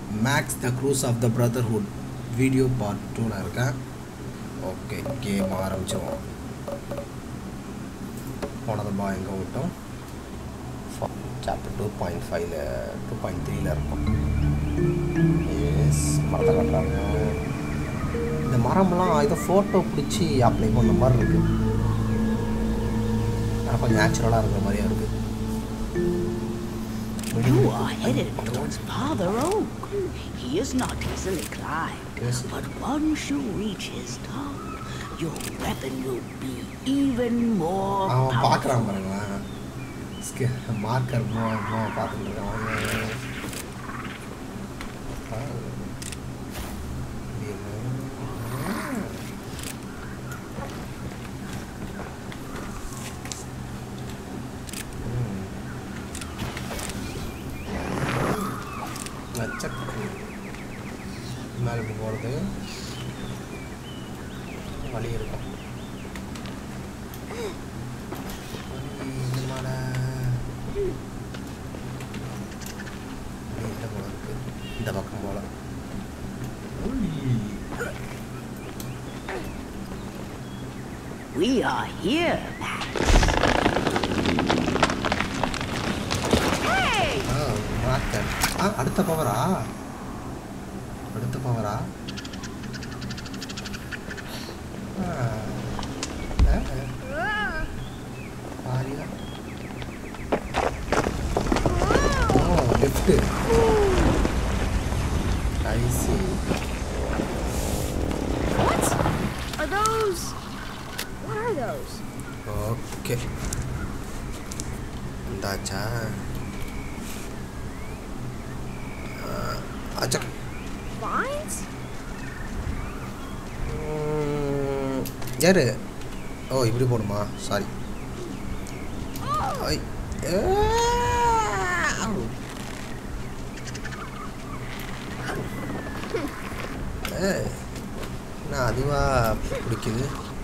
Maths the curse of the brotherhood video part டூவில் இருக்கேன் okay game ஆரம்பிச்சிருவோம் போனதப்பா எங்கே விட்டோம் சாப்டர் டூ பாயிண்ட் ஃபைவ்ல டூ பாயிண்ட் த்ரீல இருக்கும் எஸ் மரத்தை கட்டுறாங்க இந்த மரம்லாம் ஏதோ ஃபோட்டோ பிடிச்சி அப்ளை பண்ண மாதிரி இருக்குது ஆனால் கொஞ்சம் நேச்சுரலாக இருக்கிற மாதிரியா இருக்குது You are headed towards Father Oak. He is not easily climbed, Yes. but once you reach his top, your weapon will be even more அவன் powerful. பார்க்குறான் பாருங்களேன் ஸ்கே மார்க்கர் மோ மோ பார்த்துட்டு இருக்கான் அவன் பாரு. இது என்ன? ம். லட்சக்கு மேலே இப்படி போகிறது வழி இருக்கும் வழி இந்த மலை வழி இந்த போல இருக்கு இந்த பக்கம் போல We are here, Max. Hey! ஆ மார்க்கர் ஆ அடுத்த பவரா அடுத்த பவரா ஆ பாரியா oh left I see What? Are those? What are those? Okay இந்தாச்சா ஆ, அச்சா Vines? ம், யாரு ஓ இப்படி போகணுமா சாரி ஐ ஏ, ஆவ். ஏய், என்ன அதுவா பிடிக்குது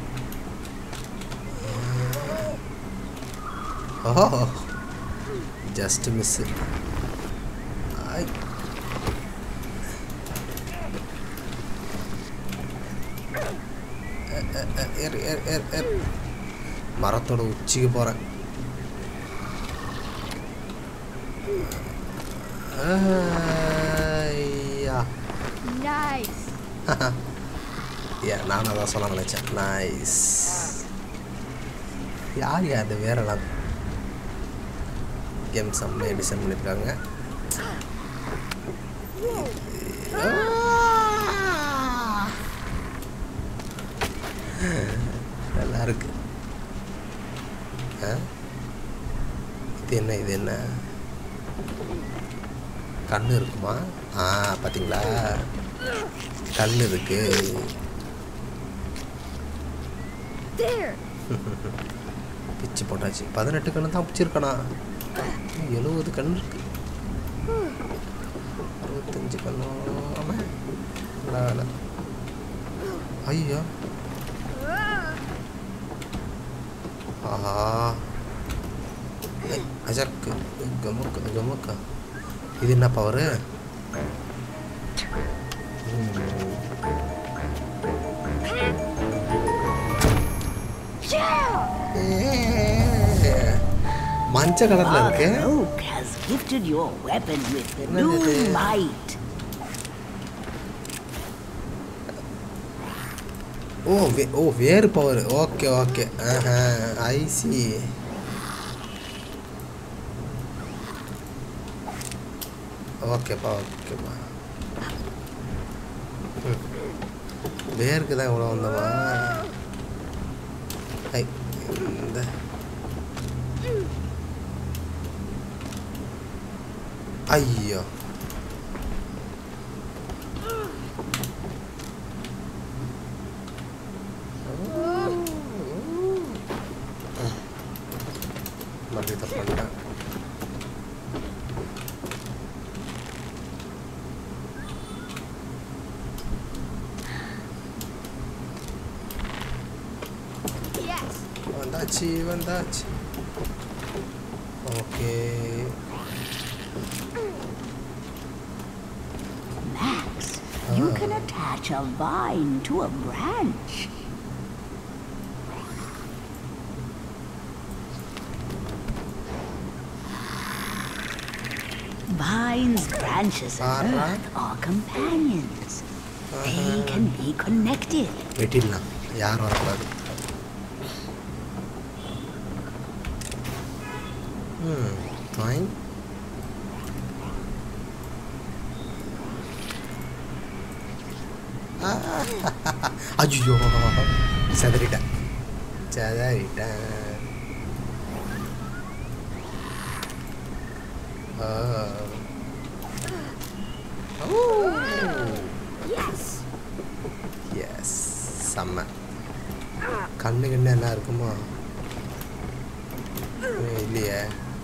ஓ ஜஸ்ட் மிஸ்ஸு ஐ ஏர் ஏர் ஏர் ஏர் மரத்தோட உச்சிக்கு போகிறேன் ஐயா Nice. ஏ நானும் அதான் சொல்ல நினச்சேன் நைஸ் யார் யார் அது வேறலாம் கேம் செம்மையாக டிசைன் பண்ணியிருக்காங்க நல்லா இருக்கு ஆ? இது என்ன இது என்ன கண்ணு இருக்குமா ஆ பார்த்தீங்களா கல் இருக்கு There. பிச்சு போட்டாச்சு பதினெட்டு கண்ணு தான் பிடிச்சிருக்கணா எழுபது கண் இருக்கு அறுபத்தஞ்சு கண்ணு ஆமாம் நல்ல வேலை ஐயோ ஆஹா ஏய், அஜாக்கு கமுக்கு கமுக்கா இது என்ன பவரு மஞ்சள் கலர்ல இருக்கு Father Oak has gifted your weapon with the Look at new it. might. ஓ வே ஓ வேறு பவர் ஓகே ஓகே ஆஹா ஐசி ஓகேப்பா ஓகேப்பா ம். வேருக்கு தான் இவ்வளோ வந்தவா ஐ இந்த ஐயோ மறுபடியும் தப்பு பண்ணிட்டேன் Yes. வந்தாச்சு வந்தாச்சு okay You can attach a vine to a branch. Vines, branches, and Alright. earth are companions. They can be connected. வெட்டிடலாம் யாரும் வரக்கூடாது ம் ஃபைன் ஐயோ செதறிட்டேன் செதறிட்டேன் ஆ. ஓ Yes. எஸ் செம்ம கண்ணு கண்ணு என்ன இருக்குமா ஏய், இல்லையே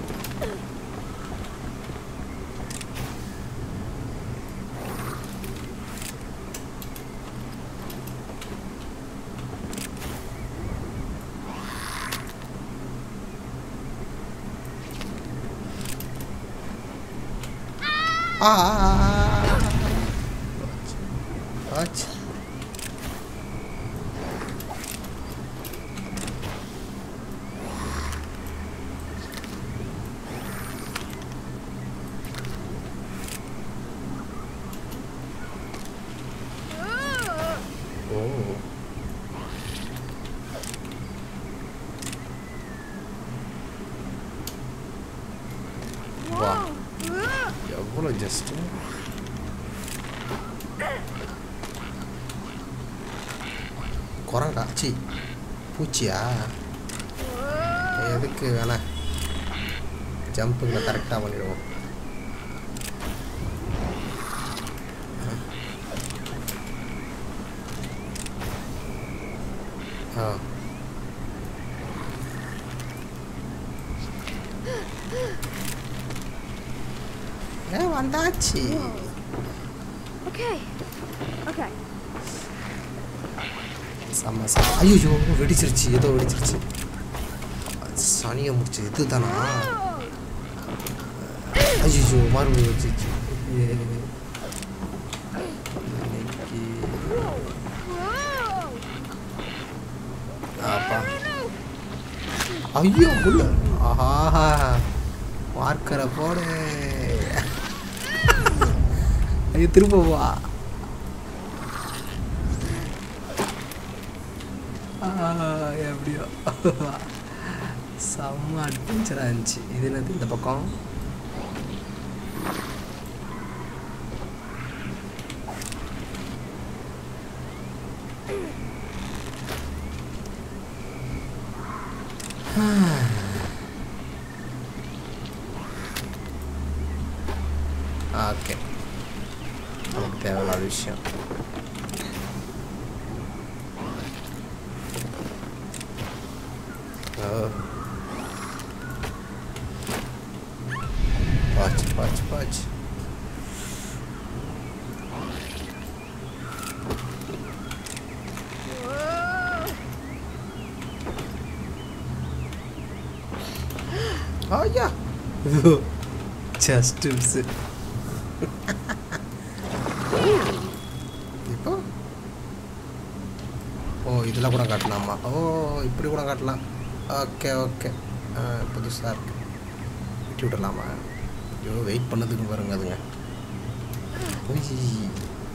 ஆ ஆச்சு ஓ வா எவ்வளோ ஜஸ்ட்டு குரங்கா சி பூச்சியா எதுக்கு வேணாம் ஜம்புங்களை கரெக்டாக பண்ணிடுவோம் ஆ ஏ வந்தாச்சு Okay. Okay. செம்ம செம்ம ஐயோ வெடிச்சிருச்சு ஏதோ வெடிச்சிருச்சு சனியை முடிச்சு இதுதானா ஐயோ மறுபடியும் வச்சிருச்சு ஏ. இன்னைக்கு அப்பா ஐயோ உள்ள ஆஹா மார்க்கரை போடு ஐயோ திரும்ப வா ஆ, எப்படியோ செம்ம அட்வென்ச்சராக இருந்துச்சு இது என்னது இந்த பக்கம் ஓகே நமக்கு தேவையில்லாத விஷயம் Oh. Patrz, patrz, patrz. Oh yeah. Just miss it. இப்போ ஓ இதெல்லாம் கூட காட்டலாமா ஓ இப்படி கூட காட்டலாம் ஓகே ஓகே புதுசாக இருக்கு விட்டு விடலாமா ஐயோ வெயிட் பண்ணதுக்கு பாருங்க அதுங்க உய்.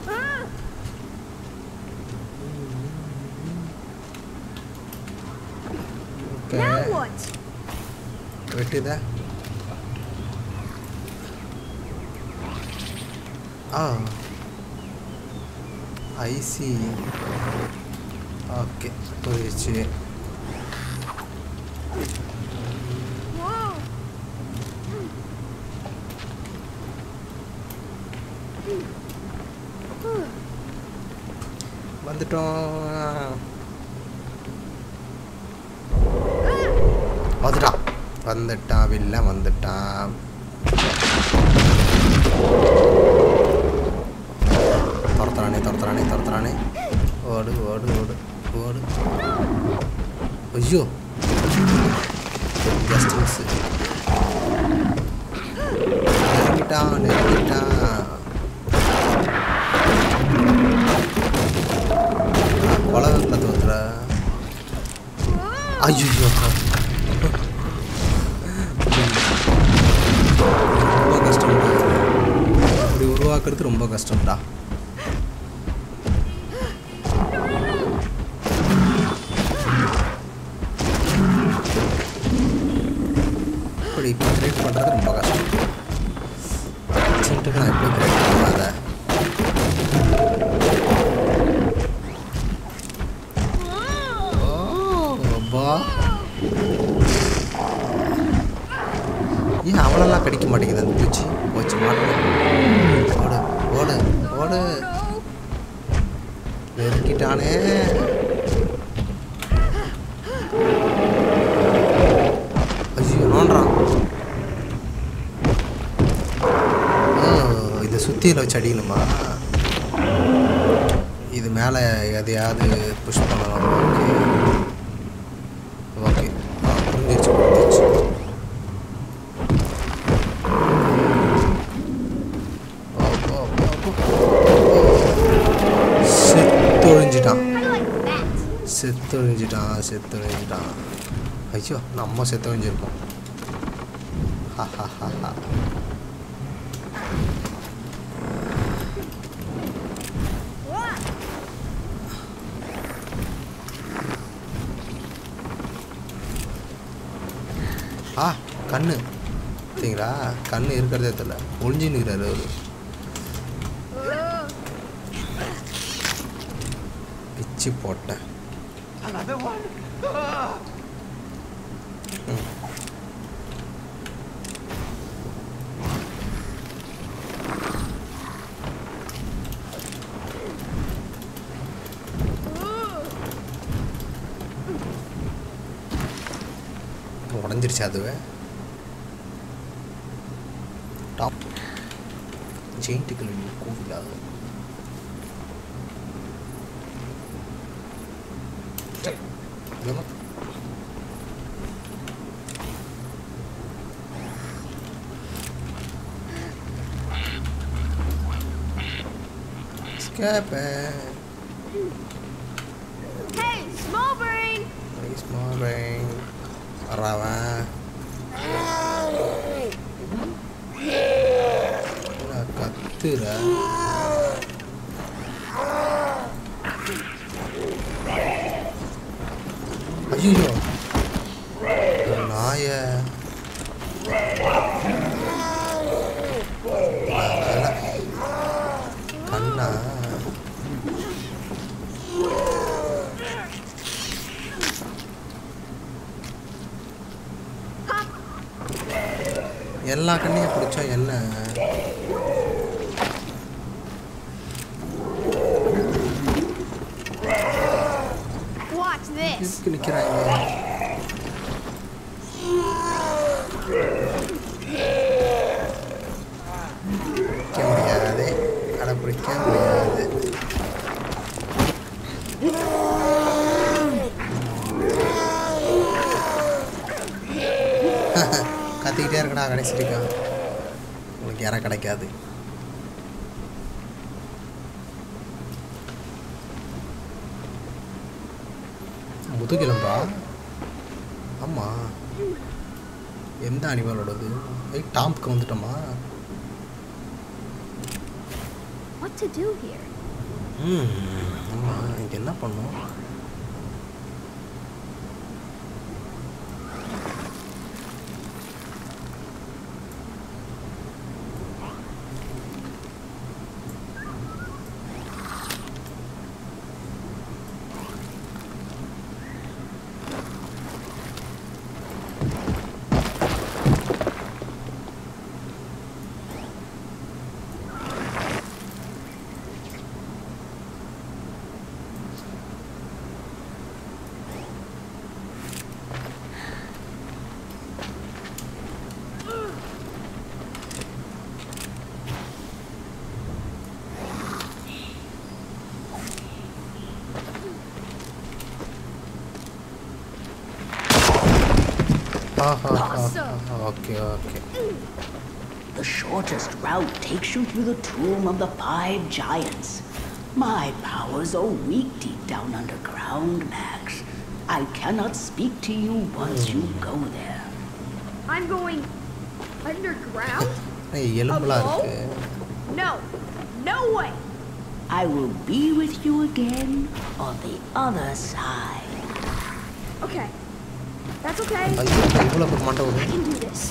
Okay Now what? வெட்டுதா ஆ ஐசி ஓகே புரியுச்சு Whoa. வந்துட்டோம் வந்துட்டான் வந்துட்டான் வில்ல வந்துட்டான் துரத்துறானே துரத்துறானே துரத்துறானே ஓடு ஓடு ஓடு ஓடு ஐயோ ஜஸ்ட் மிஸ் நெருங்கிட்டான் நெருங்கிட்டான் ஐயோ ரொம்ப கஷ்டம்டா இப்படி உருவாக்குறது ரொம்ப கஷ்டம்டா இப்படி கிரியேட் பண்ணுறது ரொம்ப கஷ்டம் சின்ட்டுக்கு நான் எப்படி கிரியேட் பண்ணுவேன் அதை அப்பா ஏன் அவளெல்லாம் கடிக்க மாட்டேங்குது அந்த பூச்சி பூச்சி மாட்டேன் ஓடு ஓடு ஓடு நெருக்கிட்டானே ஐயோ நோண்டுறான் ஓ இதை சுற்றியில் வச்சு அடிக்கணுமா இது மேலே எதையாவது புஷ் பண்ணணும் ஓகே ஓகே ஆ புரிஞ்சிருச்சு புரிஞ்சிருச்சு ஓ, ஓ, ஓ, ஓ. செத்தொழிஞ்சிட்டான் செத்தொழிஞ்சிட்டான் செத்தொழிஞ்சிட்டான் ஐயோ நம்ம செத்தொழிஞ்சிருக்கோம் ஹா ஹா ஹா ஹா ஆ கண்ணு சரிங்களா கண்ணு இருக்கிறதே தெரியல ஒளிஞ்சு நிற்கிறாரு அவரு பிச்சு போட்டேன் Another one? Ah! உடஞ்சிருச்சு அதுவே டாப் ஜெயிண்ட்டுக்கு கோவில் அது இல்லைம்மா Escape. Hey, small brain! Nice morning. வராவன் என்ன கத்துற ஐயோ நாய கண்ணா எல்லா கண்ணையும் பிடிச்சா என்ன Watch this! எதுக்கு நிற்கிறாங்க பிடிக்க முடியாது அடை பிடிக்க முடியாது கத்திக்கிட்டே இருக்கடா கடைசி வரைக்கும் உங்களுக்கு யாரும் கிடைக்காது முதுகெலும்பா ஆமாம் எந்த அனிமலோடது ஐய் டாம்க்கு வந்துட்டோமா What to do here? ம் ஆமாம் இங்கே என்ன பண்ணோம் ஆஹா okay okay The shortest route takes you through the tomb of the five giants. My powers are weak deep down underground, Max. I cannot speak to you once you go there. I'm going underground? ஏய் எலும்புலாம் Hello? இருக்கு No. No way. I will be with you again on the other side. Okay. That's okay. ஐயோ இவ்வளோ பேர் மண்டை I விடு can do this.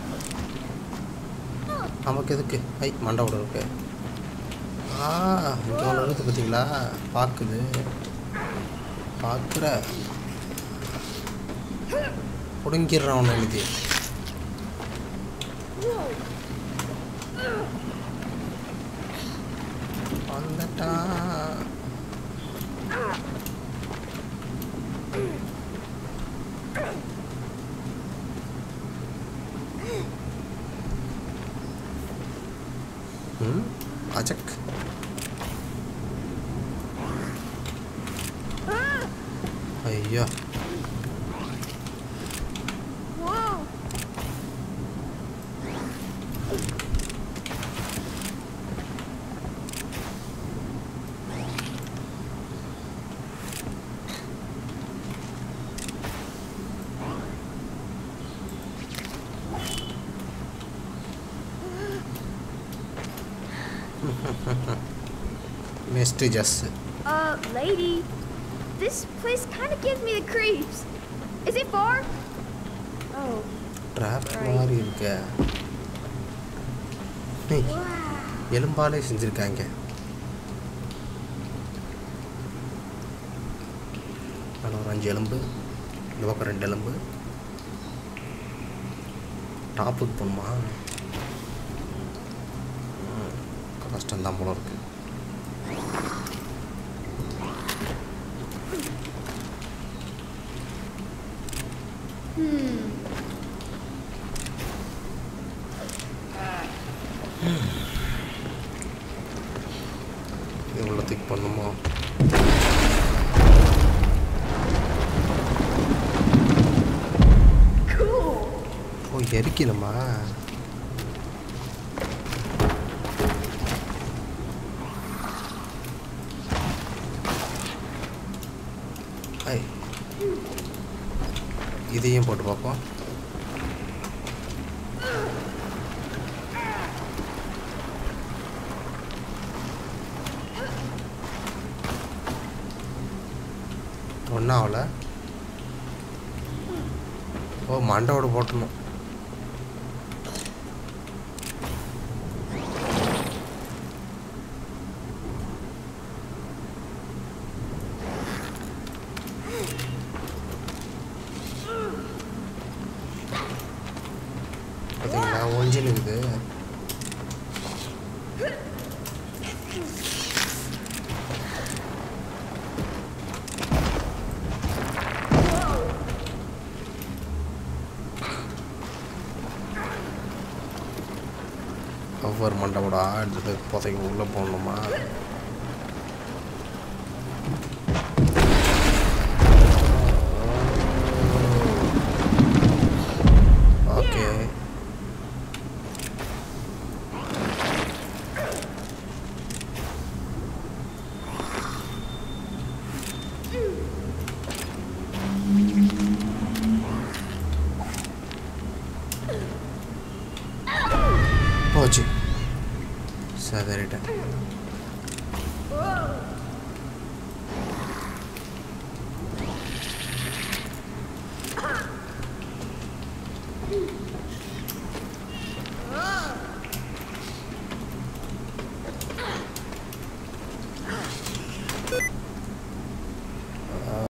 நமக்கு எதுக்கு ஐ மண்டை விட இருக்கு ஆ இங்கே ஒன்று இருக்குது பார்த்தீங்களா பார்க்குது பார்க்குற பிடுங்கிடுறான் அவனை எழுதி வந்துட்டான் ம் அச்சக் ஐயோ Whoa. நெக்ஸ்ட்டு ஜஸ் Uh, lady. This place kind of gives me the creeps. Is it far? Oh. Trap Right. மாதிரி இருக்க ஏய், Wow. எலும்பாலே செஞ்சுருக்காங்க அதில் ஒரு அஞ்சு எலும்பு இந்த பக்கம் ரெண்டு எலும்பு டாப்புக்கு போகணுமா ம், கஷ்டம்தான் போல இருக்கு இவ்வளோ திக் பண்ணுமோ Cool. ஓ எரிக்கணுமா ஐ இதையும் போட்டு பார்ப்போம் ஒன்றும் ஆகல ஓ மண்டோட போட்டணும் பார்த்தீங்களா ஒஞ்சில் இருக்குது ஒவ்வொரு மண்டை கூட எடுத்துட்டு புதைக்க உள்ளே போடணுமா